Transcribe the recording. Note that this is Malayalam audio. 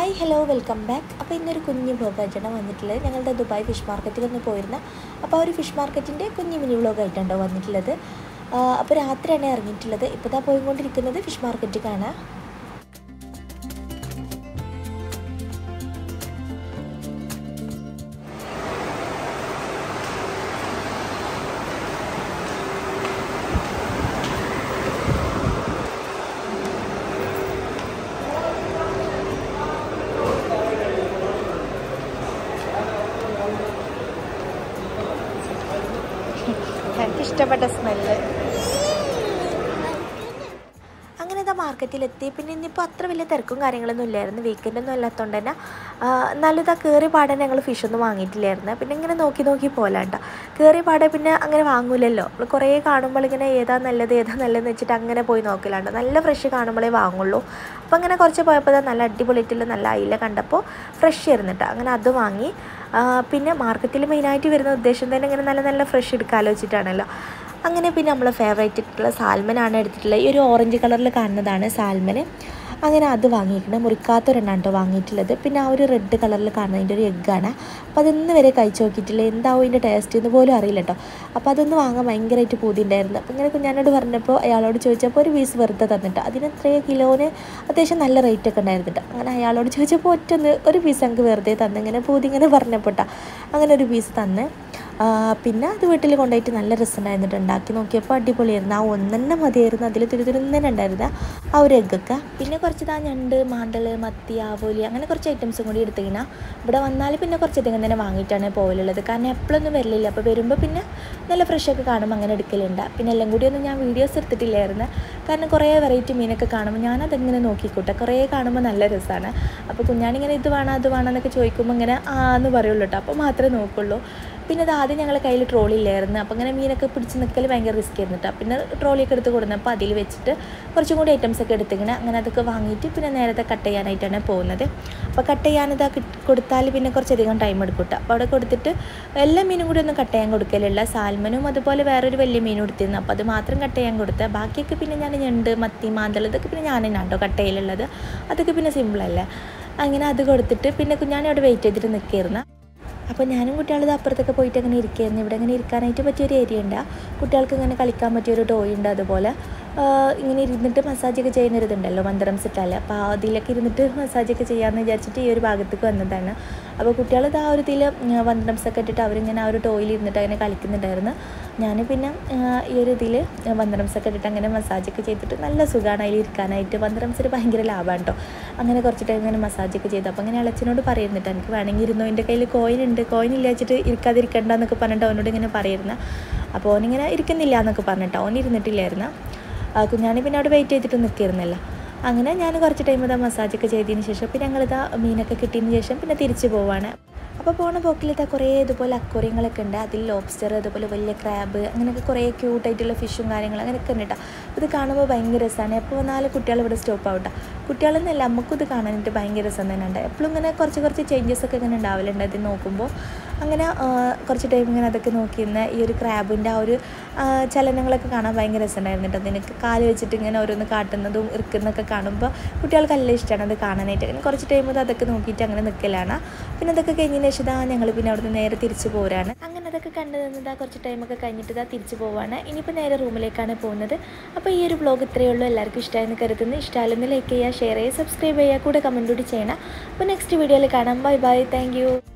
ഹായ് ഹലോ വെൽക്കം ബാക്ക് അപ്പോൾ ഇന്നൊരു കുഞ്ഞു വ്ലോഗായിട്ടാണ് വന്നിട്ടുള്ളത് ഞങ്ങളുടെ ദുബായ് ഫിഷ് മാർക്കറ്റിലൊന്ന് പോയിരുന്ന അപ്പോൾ ആ ഒരു ഫിഷ് മാർക്കറ്റിൻ്റെ കുഞ്ഞു മിനി വ്ലോഗായിട്ടാണ് വന്നിട്ടുള്ളത് ആ, അപ്പോൾ രാത്രിയാണ് ഇറങ്ങിയിട്ടുള്ളത് ഇപ്പോൾ ഇതാ പോയിക്കൊണ്ടിരിക്കുന്നത് ഫിഷ് മാർക്കറ്റ് കാണാം എനിക്ക് ഇഷ്ടപ്പെട്ട സ്മെല്ല് അങ്ങനെ ഇതാ മാർക്കറ്റിലെത്തി പിന്നെ ഇനിയിപ്പോൾ അത്ര വലിയ തിരക്കും കാര്യങ്ങളൊന്നും ഇല്ലായിരുന്നു വീക്കെൻഡ് ഒന്നും അല്ലാത്തതുകൊണ്ട് തന്നെ ആ, എന്നാലും ഇതാ കയറി പാടെ ഞങ്ങൾ ഫിഷൊന്നും വാങ്ങിയിട്ടില്ലായിരുന്നു പിന്നെ ഇങ്ങനെ നോക്കി നോക്കി പോലാണ്ട കയറി പാടെ പിന്നെ അങ്ങനെ വാങ്ങൂലല്ലോ നമ്മൾ കുറേ കാണുമ്പോൾ ഇങ്ങനെ ഏതാ നല്ലത് ഏതാ നല്ലതെന്ന് വെച്ചിട്ട് അങ്ങനെ പോയി നോക്കലാണ്ട് നല്ല ഫ്രഷ് കാണുമ്പോഴേ വാങ്ങുള്ളൂ അപ്പോൾ അങ്ങനെ കുറച്ച് പോയപ്പോൾ ദാ നല്ല അടിപൊളിയായിട്ടുള്ള നല്ല അയില കണ്ടപ്പോൾ ഫ്രഷ് ആയിരുന്നിട്ട് അങ്ങനെ അത് വാങ്ങി ആ, പിന്നെ മാർക്കറ്റിൽ മെയിനായിട്ട് വരുന്ന ഉദ്ദേശം തന്നെ ഇങ്ങനെ നല്ല നല്ല ഫ്രഷ് എടുക്കാമല്ലോ വെച്ചിട്ടാണല്ലോ അങ്ങനെ പിന്നെ നമ്മൾ ഫേവറേറ്റ് ആയിട്ടുള്ള സാൽമനാണ് എടുത്തിട്ടുള്ളത് ഈ ഒരു ഓറഞ്ച് കളറിൽ കാണുന്നതാണ് സാൽമന് അങ്ങനെ അത് വാങ്ങിയിട്ടുണ്ട് മുറിക്കാത്തൊരെണ്ണാണ് കേട്ടോ വാങ്ങിയിട്ടുള്ളത് പിന്നെ ആ ഒരു റെഡ് കളറിൽ കാണുന്നതിൻ്റെ ഒരു എഗ്ഗാണ് അപ്പോൾ അതൊന്ന് വരെ കഴിച്ച് നോക്കിയിട്ടില്ല എന്താവും ഇതിൻ്റെ ടേസ്റ്റ് എന്ന് പോലും അറിയില്ല കേട്ടോ അപ്പോൾ അതൊന്ന് വാങ്ങാൻ ഭയങ്കരമായിട്ട് പൂതി ഉണ്ടായിരുന്നു അപ്പോൾ ഇങ്ങനെ കുഞ്ഞാനോട് പറഞ്ഞപ്പോൾ അയാളോട് ചോദിച്ചപ്പോൾ ഒരു പീസ് വെറുതെ തന്നിട്ട് അതിന് എത്രയോ കിലോന് അത്യാവശ്യം നല്ല റേറ്റ് ഒക്കെ ഉണ്ടായിരുന്നു കേട്ടോ അങ്ങനെ അയാളോട് ചോദിച്ചപ്പോൾ ഒറ്റൊന്ന് ഒരു പീസ് ഞങ്ങൾക്ക് വെറുതെ തന്ന് ഇങ്ങനെ പൂതി ഇങ്ങനെ പറഞ്ഞപ്പോട്ടാ അങ്ങനെ ഒരു പീസ് തന്ന് ആ, പിന്നെ അത് വീട്ടിൽ കൊണ്ടുപോയിട്ട് നല്ല രസമുണ്ടായിരുന്നിട്ട് ഉണ്ടാക്കി നോക്കിയപ്പോൾ അടിപൊളിയായിരുന്നു ആ ഒന്നെന്നെ മതിയായിരുന്നു അതിൽ തുരുതുരുന്നെ ഉണ്ടായിരുന്ന ആ ഒരു എഗ്ഗൊക്കെ പിന്നെ കുറച്ച് താ ഞണ്ട് മാന്തൾ മത്തി ആവോലി അങ്ങനെ കുറച്ച് ഐറ്റംസും കൂടി എടുത്തിങ്ങനെ ഇവിടെ വന്നാൽ പിന്നെ കുറച്ചധികം തന്നെ വാങ്ങിയിട്ടാണ് പോകലുള്ളത് കാരണം എപ്പോഴൊന്നും വരലില്ല അപ്പോൾ വരുമ്പോൾ പിന്നെ നല്ല ഫ്രഷൊക്കെ കാണുമ്പോൾ അങ്ങനെ എടുക്കലുണ്ട് പിന്നെ എല്ലാം കൂടി ഒന്നും ഞാൻ വീഡിയോസ് എടുത്തിട്ടില്ലായിരുന്നു കാരണം കുറേ വെറൈറ്റി മീനൊക്കെ കാണുമ്പോൾ ഞാനതിങ്ങനെ നോക്കിക്കൂട്ടെ കുറേ കാണുമ്പോൾ നല്ല രസമാണ് അപ്പോൾ കുഞ്ഞാണിങ്ങനെ ഇത് വേണം അത് വേണം എന്നൊക്കെ ചോദിക്കുമ്പോൾ ഇങ്ങനെ ആ എന്ന് പറയുള്ളൂ കേട്ടോ അപ്പോൾ മാത്രമേ നോക്കുള്ളൂ പിന്നെ അത് ആദ്യം ഞങ്ങളെ കയ്യിൽ ട്രോളി ഇല്ലായിരുന്നു അപ്പോൾ അങ്ങനെ മീനൊക്കെ പിടിച്ച് നിൽക്കൽ ഭയങ്കര റിസ്ക് ആയിരുന്നു കേട്ടോ പിന്നെ ട്രോളിയൊക്കെ എടുത്ത് കൊടുന്നപ്പോൾ അതിൽ വെച്ചിട്ട് കുറച്ചും കൂടി ഐറ്റംസ് ഒക്കെ എടുത്തിങ്ങനെ അങ്ങനെ അതൊക്കെ വാങ്ങിയിട്ട് പിന്നെ നേരത്തെ കട്ട് ചെയ്യാനായിട്ടാണ് പോകുന്നത് അപ്പോൾ കട്ട് ചെയ്യാനിതാ കൊടുത്താൽ പിന്നെ കുറച്ചധികം ടൈം എടുക്കും കേട്ടോ അപ്പോൾ അവിടെ കൊടുത്തിട്ട് എല്ലാ മീനും കൂടി ഒന്നും കട്ട് ചെയ്യാൻ കൊടുക്കലില്ല സാൽമനും അതുപോലെ വേറൊരു വലിയ മീനും എടുത്തിരുന്നു അപ്പോൾ അത് മാത്രം കട്ട് ചെയ്യാൻ കൊടുത്തത് ബാക്കിയൊക്കെ പിന്നെ ഞാൻ ഞണ്ട് മത്തി മാന്തൽ ഇതൊക്കെ പിന്നെ ഞാൻ തന്നെയാണ് കേട്ടോ കട്ട് ചെയ്യലുള്ളത് അതൊക്കെ പിന്നെ സിമ്പിളല്ലേ അങ്ങനെ അത് കൊടുത്തിട്ട് പിന്നെ കുഞ്ഞാണി അവിടെ വെയിറ്റ് ചെയ്തിട്ട് നിൽക്കുകയായിരുന്നു അപ്പോൾ ഞാനും കുട്ടികളും അപ്പുറത്തൊക്കെ പോയിട്ട് അങ്ങനെ ഇരിക്കുകയായിരുന്നു ഇവിടെ ഇങ്ങനെ ഇരിക്കാനായിട്ട് പറ്റിയൊരു ഏരിയ ഉണ്ട് കുട്ടികൾക്ക് ഇങ്ങനെ കളിക്കാൻ പറ്റിയൊരു ടോയ് ഉണ്ട് അതുപോലെ ആഹ് ഇങ്ങനെ ഇരുന്നിട്ട് മസാജൊക്കെ ചെയ്യുന്ന ഒരു ഇതുണ്ടല്ലോ മന്ത്രം സെറ്റല്ലേ അപ്പോൾ അതിലൊക്കെ ഇരുന്നിട്ട് മസാജൊക്കെ ചെയ്യാമെന്ന് വിചാരിച്ചിട്ട് ഈ ഒരു ഭാഗത്തേക്ക് വന്നതാണ് അപ്പോൾ കുട്ടികൾ ഇത് ആ ഒരു ഇതിൽ വന്ത്രംസൊക്കെ ഇട്ടിട്ട് അവരിങ്ങനെ ആ ഒരു ടോയിൽ ഇരുന്നിട്ട് അങ്ങനെ കളിക്കുന്നുണ്ടായിരുന്നു ഞാൻ പിന്നെ ആഹ് ഈ ഒരു ഇതിൽ വന്ത്രംസൊക്കെ ഇട്ടിട്ട് അങ്ങനെ മസാജൊക്കെ ചെയ്തിട്ട് നല്ല സുഖമാണ് അതിൽ ഇരിക്കാനായിട്ട് വന്ത്രംസിന് ഭയങ്കര ലാഭമാണ് കേട്ടോ അങ്ങനെ കുറച്ച് ടൈം ഇങ്ങനെ മസാജൊക്കെ ചെയ്തു അപ്പോൾ അങ്ങനെ അളച്ചനോട് പറയുന്നുണ്ട് എനിക്ക് വേണമെങ്കിൽ ഇരുന്നോ എൻ്റെ കയ്യിൽ കോയിൻ ഉണ്ട് കോയിൻ ഇല്ല വെച്ചിട്ട് ഇരിക്കാതിരിക്കണ്ട എന്നൊക്കെ പറഞ്ഞിട്ട് അവനോട് ഇങ്ങനെ പറയുന്നു അപ്പോൾ ഓനിങ്ങനെ ഇരിക്കുന്നില്ല എന്നൊക്കെ പറഞ്ഞിട്ട് ഓൻ ഇരുന്നിട്ടില്ലായിരുന്നു ആ കുഞ്ഞാണി പിന്നെ അവിടെ വെയിറ്റ് ചെയ്തിട്ട് നിൽക്കിയിരുന്നല്ലോ അങ്ങനെ ഞാൻ കുറച്ച് ടൈം ഇതാ മസാജൊക്കെ ചെയ്തതിന് ശേഷം പിന്നെ ഞങ്ങളിതാ മീനൊക്കെ കിട്ടിയതിന് ശേഷം പിന്നെ തിരിച്ചു പോവാണ് അപ്പോൾ പോണ പോക്കിൽ ഇതാ കുറേ ഇതുപോലെ അക്വറിയങ്ങളൊക്കെ ഉണ്ട് അതിൽ ലോബ്സ്റ്റർ അതുപോലെ വലിയ ക്രാബ് അങ്ങനെയൊക്കെ കുറേ ക്യൂട്ടായിട്ടുള്ള ഫിഷും കാര്യങ്ങളും അങ്ങനെയൊക്കെ ഉണ്ട് കേട്ടോ ഇത് കാണുമ്പോൾ ഭയങ്കര രസമാണ് എപ്പോൾ വന്നാലും കുട്ടികൾ ഇവിടെ സ്റ്റോപ്പ് ആവട്ടെ കുട്ടികളെന്നല്ല നമുക്കും ഇത് കാണാനായിട്ട് ഭയങ്കര രസം തന്നെ ഉണ്ട് എപ്പോഴും ഇങ്ങനെ കുറച്ച് കുറച്ച് ചേഞ്ചസ് ഒക്കെ ഇങ്ങനെ ഉണ്ടാവലുണ്ട് അത് നോക്കുമ്പോൾ അങ്ങനെ ആ, കുറച്ച് ടൈം ഇങ്ങനെ അതൊക്കെ നോക്കിയിരുന്ന ഈ ഒരു ക്രാബിൻ്റെ ആ ഒരു ആ, ചലനങ്ങളൊക്കെ കാണാൻ ഭയങ്കര രസമുണ്ടായിരുന്നു കേട്ടോ അതിനൊക്കെ കാല് വെച്ചിട്ട് ഇങ്ങനെ ഓരോന്ന് കാട്ടുന്നതും ഇരിക്കുന്നതൊക്കെ കാണുമ്പോൾ കുട്ടികൾക്ക് നല്ല ഇഷ്ടമാണ് അത് കാണാനായിട്ട് അങ്ങനെ കുറച്ച് ടൈം ഇത് അതൊക്കെ നോക്കിയിട്ട് അങ്ങനെ നിൽക്കലാണ് പിന്നെ അതൊക്കെ കഴിഞ്ഞതിന് ശേഷം ഇതാ ഞങ്ങൾ പിന്നെ അവിടുന്ന് നേരെ തിരിച്ചു പോരാണ് അങ്ങനെ അതൊക്കെ കണ്ടു നിന്നതാ കുറച്ച് ടൈമൊക്കെ കഴിഞ്ഞിട്ട് ഇതാ തിരിച്ചു പോവാണ് ഇനിയിപ്പോൾ നേരെ റൂമിലേക്കാണ് പോകുന്നത് അപ്പോൾ ഈ ഒരു വ്ലോഗ് ഇത്രയേ ഉള്ളൂ എല്ലാവർക്കും ഇഷ്ടമായെന്ന് കരുതുന്നു ഇഷ്ടമായാലൊന്ന് ലൈക്ക് ചെയ്യുക ഷെയർ ചെയ്യുക സബ്സ്ക്രൈബ് ചെയ്യുക കൂടെ കമൻറ്റ് കൂടി ചെയ്യണം അപ്പോൾ നെക്സ്റ്റ് വീഡിയോയിൽ കാണാം ബൈ ബൈ താങ്ക്